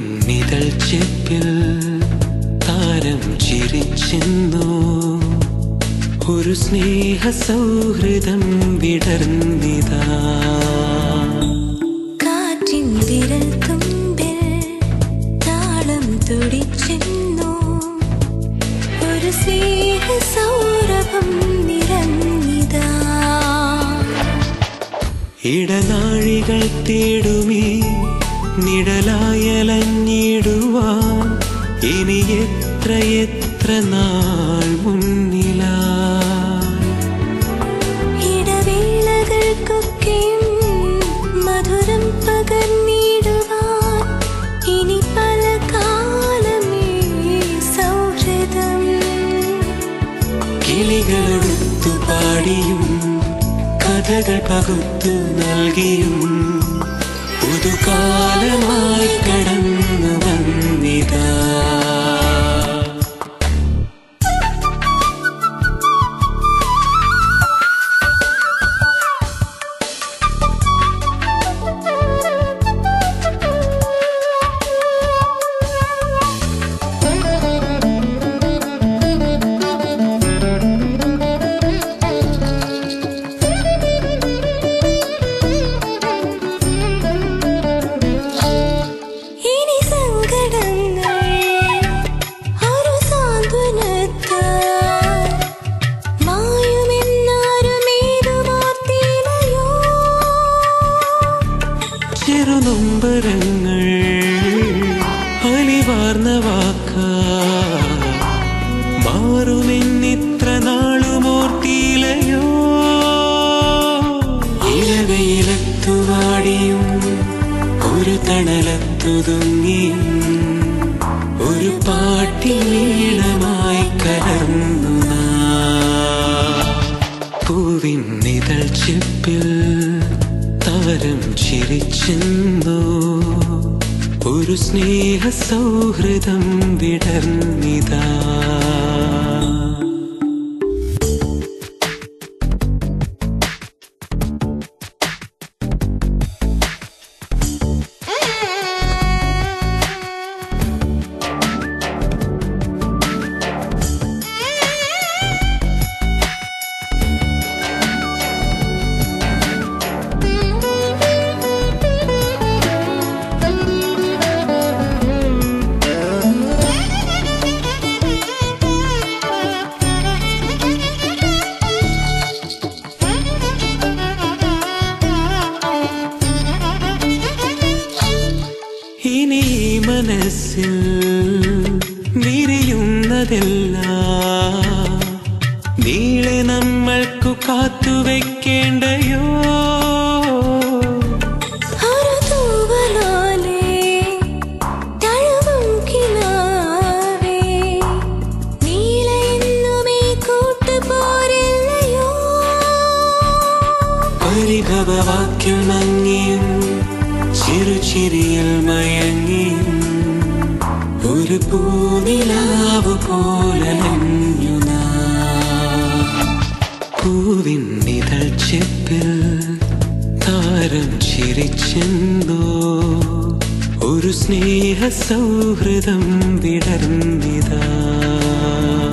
പൂവിന്നിതൾ ചെപ്പിൽ താരം ചിരിച്ചെന്നു ഒരു സ്നേഹ സൗഹൃദം വിടർന്നിതാ കാറ്റിൻ വിരൽ തുമ്പിൽ താളം തുടിച്ചെന്നു ഒരു സ്നേഹ സൗരഭം നിറഞ്ഞിതാ ഇടനാഴികൾ തേടുമീ നിഴലായലഞ്ഞിടുവാൻ ഇനി എത്ര എത്ര നാൾ മുന്നിലാ ഇടവേളകൾക്കൊക്കെയും മധുരം പകർന്നിടുവാൻ ഇനി പല കാലമേ സൗഹൃദം കിളികളെടുത്തു പാടിയും കഥകൾ പകുത്തു നൽകിയും പുതുകാലമായി കടന്നു വന്നിതാ ഇനി സങ്കടങ്ങൾ ഒരു സാന്ത്വനത്താൽ മായുമെന്നാരുമേതുമോർത്തിയിലയോ ചെറുനൊമ്പരങ്ങൾ അലിവാർന്ന വാക്ക മാറുമെന്നിത്ര നാളുമോർത്തിയിലയോ ഇലവയിലെത്തുവാടിയും ഒരു തണലത്തുതുങ്ങിയും ഒരു പാട്ടിലീണമായി കലർന്നു നാം. പൂവിന്നിതൾ ചെപ്പിൽ താരം ചിരിച്ചെന്നോ ഒരു സ്നേഹ സൗഹൃദം വിടർന്നിതാ ഇനി ഈ മനസ്സിൽ വിരിയുന്നതെല്ലാം നീളെ നമ്മൾക്കു കാത്തുവെക്കേണ്ടയോ ഒരു തൂവലോലെ തഴുകും കിനാവേ നീല എന്നുമേ കൂട്ടുപോരില്ലയോ പരിഭവവാക്യം മങ്ങിയും ചെറുചിരിയിൽ മയങ്ങിയും ഒരു പൂനിലാവ് പോലഞ്ഞു പൂവിന്നിതൾ ചെപ്പിൽ താരം ചിരിച്ചെന്തോ ഒരു സ്നേഹ സൗഹൃദം വിടർന്നിതാ